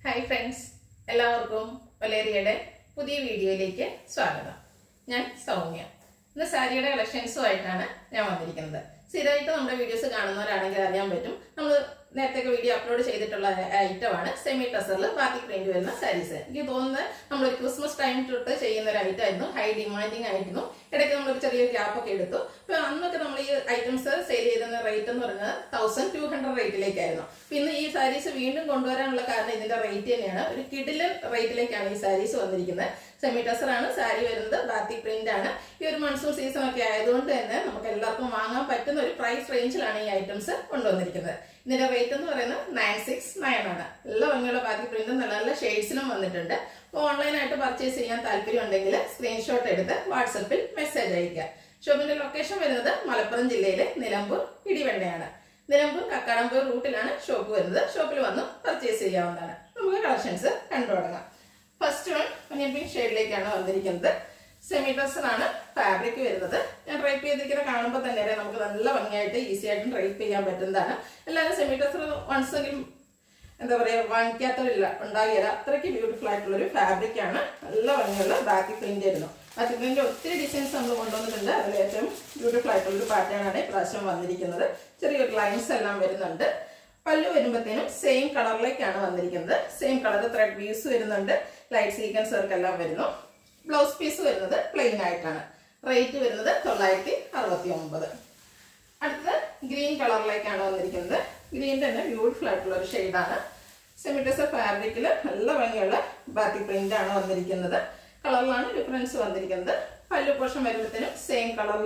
hi friends എല്ലാവർക്കും ഒലേറിയയുടെ പുതിയ വീഡിയോയിലേക്ക് സ്വാഗതം ഞാൻ സൗമ്യ ഇന്ന് സാരിയുടെ കളക്ഷൻസുമായിട്ടാണ് ഞാൻ വന്നിരിക്കുന്നത് സ്ഥിരമായിട്ട് നമ്മുടെ വീഡിയോസ് കാണുന്നവരാണെങ്കിൽ അറിയാൻ പറ്റും നമ്മൾ നേരത്തെ വീഡിയോ അപ്ലോഡ് ചെയ്തിട്ടുള്ള ഐറ്റമാണ് സെമി ടസറിൽ ബാക്കി പ്രിന്റ് വരുന്ന സാരീസ് എനിക്ക് തോന്നുന്നത് നമ്മളൊരു ക്രിസ്മസ് ടൈം തൊട്ട് ചെയ്യുന്ന ഒരു ഐറ്റം ആയിരുന്നു ഹൈ ഡിമാൻഡിങ് ആയിരുന്നു ഇടയ്ക്ക് നമ്മളൊരു ചെറിയൊരു ഗ്യാപ്പ് ഒക്കെ എടുത്തു അപ്പൊ അന്നൊക്കെ നമ്മൾ ഈ ഐറ്റംസ് സെയിൽ ചെയ്തിരുന്ന റേറ്റ് എന്ന് പറയുന്നത് തൗസൻഡ് ടു ഹൺഡ്രഡ് റേറ്റിലേക്കായിരുന്നു അപ്പൊ ഇന്ന് ഈ സാരീസ് വീണ്ടും കൊണ്ടുവരാനുള്ള കാരണം ഇതിന്റെ റേറ്റ് തന്നെയാണ് ഒരു കിഡിലൻ റേറ്റിലേക്കാണ് ഈ സാരീസ് വന്നിരിക്കുന്നത് സെമി ടസറാണ് സാരി വരുന്നത് ബാത്തിക് പ്രിന്റ് ആണ് ഈ ഒരു മൺസൂൺ സീസൺ ഒക്കെ ആയതുകൊണ്ട് തന്നെ നമുക്ക് എല്ലാവർക്കും വാങ്ങാൻ പറ്റുന്ന ഒരു പ്രൈസ് റേഞ്ചിലാണ് ഈ ഐറ്റംസ് കൊണ്ടുവന്നിരിക്കുന്നത് ഇതിന്റെ റേറ്റ് എന്ന് പറയുന്നത് നയൻ സിക്സ് നയൻ ആണ് എല്ലാ ഭംഗിയുള്ള ബാക്കി പ്രിന്റും നല്ല നല്ല ഷെയ്ഡ്സിലും വന്നിട്ടുണ്ട് അപ്പോൾ ഓൺലൈനായിട്ട് പർച്ചേസ് ചെയ്യാൻ താല്പര്യം ഉണ്ടെങ്കിൽ സ്ക്രീൻഷോട്ട് എടുത്ത് വാട്സപ്പിൽ മെസ്സേജ് അയക്കുക ഷോപ്പിന്റെ ലൊക്കേഷൻ വരുന്നത് മലപ്പുറം ജില്ലയിലെ നിലമ്പൂർ ഇടിവെണ്ണയാണ് നിലമ്പൂർ കക്കാടമ്പൂർ റൂട്ടിലാണ് ഷോപ്പ് വരുന്നത് ഷോപ്പിൽ വന്ന് പർച്ചേസ് ചെയ്യാവുന്നതാണ് നമുക്ക് കളക്ഷൻസ് കണ്ടു തുടങ്ങാം ഫസ്റ്റ് വൺ ഒനിയൻ പിങ്ക് ഷെയ്ഡിലേക്കാണ് വന്നിരിക്കുന്നത് സെമി ആണ് ഫാബ്രിക് വരുന്നത് ഞാൻ ഡ്രൈപ്പ് ചെയ്തിരിക്കുന്ന കാണുമ്പോൾ തന്നെ അറിയാം നമുക്ക് നല്ല ഭംഗിയായിട്ട് ഈസി ആയിട്ട് ഡ്രൈപ്പ് ചെയ്യാൻ പറ്റുന്നതാണ് എല്ലാവരും സെമി ടസർ വൺസ് എങ്കിലും എന്താ പറയുക വാങ്ങിക്കാത്തവരില്ല ഉണ്ടാകില്ല അത്രയ്ക്ക് ബ്യൂട്ടിഫുൾ ആയിട്ടുള്ള ഒരു ഫാബ്രിക് ആണ് നല്ല ഭംഗിയുള്ള ബാക്കി പ്രിന്റ് ആയിരുന്നു ബാക്കി പ്രിന്റ് ഒത്തിരി ഡിസൈൻസ് നമ്മൾ കൊണ്ടുവന്നിട്ടുണ്ട് അതിൽ ഏറ്റവും ബ്യൂട്ടിഫുൾ ആയിട്ടുള്ള ഒരു പാറ്റേൺ ആണ് ഇപ്രാവശ്യം വന്നിരിക്കുന്നത് ചെറിയൊരു ലൈൻസ് എല്ലാം വരുന്നുണ്ട് പല്ലു വരുമ്പോഴത്തേനും സെയിം കളറിലേക്കാണ് വന്നിരിക്കുന്നത് സെയിം കളർ ത്രെഡ് വ്യൂസ് വരുന്നുണ്ട് ലൈറ്റ് സീക്വൻസ് വർക്ക് എല്ലാം വരുന്നു ബ്ലൗസ് പീസ് വരുന്നത് പ്ലെയിൻ ആയിട്ടാണ് റേറ്റ് വരുന്നത് തൊള്ളായിരത്തി അറുപത്തി ഒമ്പത് അടുത്തത് ഗ്രീൻ കളറിലേക്കാണ് വന്നിരിക്കുന്നത് ഗ്രീൻ തന്നെ ബ്യൂട്ടിഫുൾ ആയിട്ടുള്ള ഒരു ഷെയ്ഡാണ് സെമിറ്റസർ ഫാബ്രിക്കിൽ നല്ല ഭംഗിയുള്ള ബാത്തി പ്രിന്റ് ആണ് വന്നിരിക്കുന്നത് കളറിലാണ് ഡിഫറൻസ് വന്നിരിക്കുന്നത് പല്ലു പോർഷൻ വരുമ്പോഴത്തേനും സെയിം കളറിൽ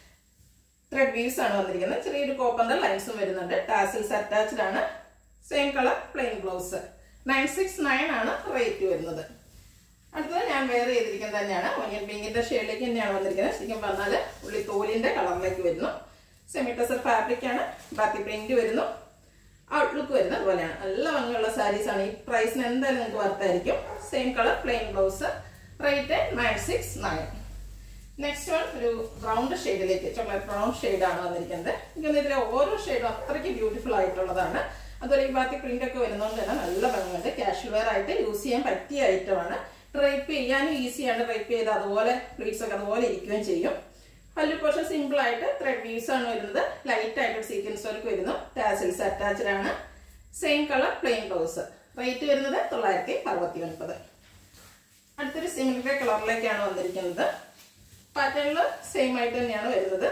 ത്രെഡ് വീവ്സ് ആണ് വന്നിരിക്കുന്നത് ചെറിയൊരു കോപ്പറിന്റെ ലൈൻസും വരുന്നുണ്ട് ടാസിൽസ് അറ്റാച്ച്ഡ് ആണ് same colour plain blouse nine six nine ആണ് റേറ്റ് വരുന്നത് അടുത്തത് ഞാൻ വെയർ ചെയ്തിരിക്കുന്നത് തന്നെയാണ് ഒനിയൻ പിങ്കിന്റെ ഷെയ്ഡിലേക്ക് തന്നെയാണ് വന്നിരിക്കുന്നത് ശരിക്കും പറഞ്ഞാൽ ഉള്ളി തോലിന്റെ കളറിലേക്ക് വരുന്നു സെമിറ്റസർ ഫാബ്രിക് ആണ് ബാക്കി പ്രിന്റ് വരുന്നു ഔട്ട്ലുക്ക് വരുന്നത് അതുപോലെയാണ് നല്ല ഭംഗിയുള്ള സാരീസ് ആണ് ഈ പ്രൈസിന് എന്തായാലും നിങ്ങൾക്ക് വർത്തായിരിക്കും same colour plain blouse rate nine six nine next one ഒരു റൗണ്ട് ഷെയ്ഡിലേക്ക് ചോക്ലേറ്റ് ബ്രൗൺ ഷെയ്ഡാണ് വന്നിരിക്കുന്നത് എനിക്ക് ഇതിലെ ഓരോ ഷെയ്ഡും അത്രയ്ക്ക് ബ്യൂട്ടിഫുൾ ആയിട്ടുള്ളതാണ് അതുപോലെ ഈ ബാക്കി പ്രിന്റ് ഒക്കെ വരുന്നതുകൊണ്ട് തന്നെ നല്ല ഭംഗിയുണ്ട് കാഷ്വൽ വെയർ ആയിട്ട് യൂസ് ചെയ്യാൻ പറ്റിയ ഐറ്റമാണ് ഡ്രൈപ്പ് ചെയ്യാനും ഈസിയാണ് ഡ്രൈപ്പ് ചെയ്ത് അതുപോലെ പ്ലീറ്റ്സ് ഒക്കെ അതുപോലെ ഇരിക്കുകയും ചെയ്യും പല്ലു പോർഷൻ സിമ്പിൾ ആയിട്ട് ത്രെഡ് വ്യൂസ് ആണ് വരുന്നത് ലൈറ്റ് ആയിട്ട് സീക്വൻസ് വർക്ക് വരുന്നു ടാസിൽസ് അറ്റാച്ച്ഡ് ആണ് same colour plain blouse rate വരുന്നത് തൊള്ളായിരത്തി അറുപത്തി ഒൻപത് അടുത്തൊരു സിമിലർ കളറിലേക്കാണ് വന്നിരിക്കുന്നത് പാറ്റേണിൽ സെയിം ആയിട്ട് തന്നെയാണ് വരുന്നത്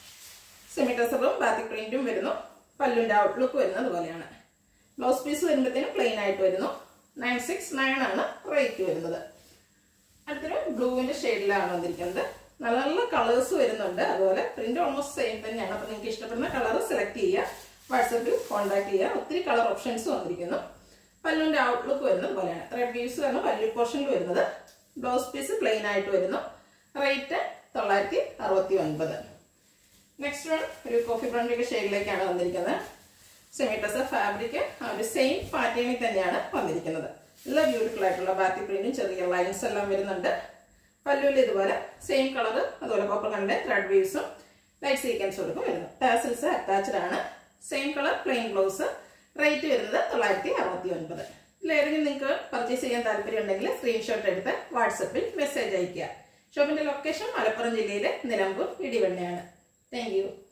സെമിറ്റസറും ബാത്തിക് പ്രിന്റും വരുന്നു പല്ലുവിന്റെ ഔട്ട്ലുക്ക് വരുന്നത് പോലെയാണ് ബ്ലൗസ് പീസ് വരുമ്പോഴത്തേനും പ്ലെയിൻ ആയിട്ട് വരുന്നു നയൻ സിക്സ് നയൻ ആണ് റേറ്റ് വരുന്നത് അടുത്തൊരു ബ്ലൂവിന്റെ ഷെയ്ഡിലാണ് വന്നിരിക്കുന്നത് നല്ല നല്ല കളേഴ്സ് വരുന്നുണ്ട് അതുപോലെ പ്രിന്റ് ഓൾമോസ്റ്റ് സെയിം തന്നെയാണ് അപ്പൊ നിങ്ങൾക്ക് ഇഷ്ടപ്പെടുന്ന കളർ സെലക്ട് ചെയ്യുക വാട്സപ്പിൽ കോൺടാക്ട് ചെയ്യുക ഒത്തിരി കളർ ഓപ്ഷൻസ് വന്നിരിക്കുന്നു പല്ലുവിന്റെ ഔട്ട്ലുക്ക് വരുന്നത് പോലെയാണ് ത്രെഡ് വ്യൂസ് ആണ് പല്ലു പോർഷനിൽ വരുന്നത് ബ്ലൗസ് പീസ് പ്ലെയിൻ ആയിട്ട് വരുന്നു റേറ്റ് തൊള്ളായിരത്തി അറുപത്തി ഒൻപത് നെക്സ്റ്റ് വൺ ഒരു കോഫി ബ്രൗണിന്റെ ഷെയ്ഡിലേക്കാണ് വന്നിരിക്കുന്നത് സെമിറ്റസ ഫാബ്രിക് ആ ഒരു സെയിം പാറ്റേണിൽ തന്നെയാണ് വന്നിരിക്കുന്നത് നല്ല ബ്യൂട്ടിഫുൾ ആയിട്ടുള്ള ബാത്തി പ്രിന്റും ചെറിയ ലൈൻസ് എല്ലാം വരുന്നുണ്ട് പല്ലുവിൽ ഇതുപോലെ സെയിം കളർ അതുപോലെ കോപ്പർ കണ്ടെ ത്രെഡ് വീവ്സും ലൈറ്റ് സീക്വൻസ് കൊടുക്കും വരുന്നു ടാസിൽസ് അറ്റാച്ച്ഡ് ആണ് same colour plain blouse rate വരുന്നത് തൊള്ളായിരത്തി അറുപത്തി ഒൻപത് ഇതിലേതെങ്കിലും നിങ്ങൾക്ക് പർച്ചേസ് ചെയ്യാൻ താല്പര്യം ഉണ്ടെങ്കിൽ സ്ക്രീൻഷോട്ട് എടുത്ത് വാട്സപ്പിൽ മെസ്സേജ് അയയ്ക്കുക ഷോപ്പിന്റെ ലൊക്കേഷൻ മലപ്പുറം ജില്ലയിലെ നിലമ്പൂർ ഇടിവെണ്ണയാണ് താങ്ക്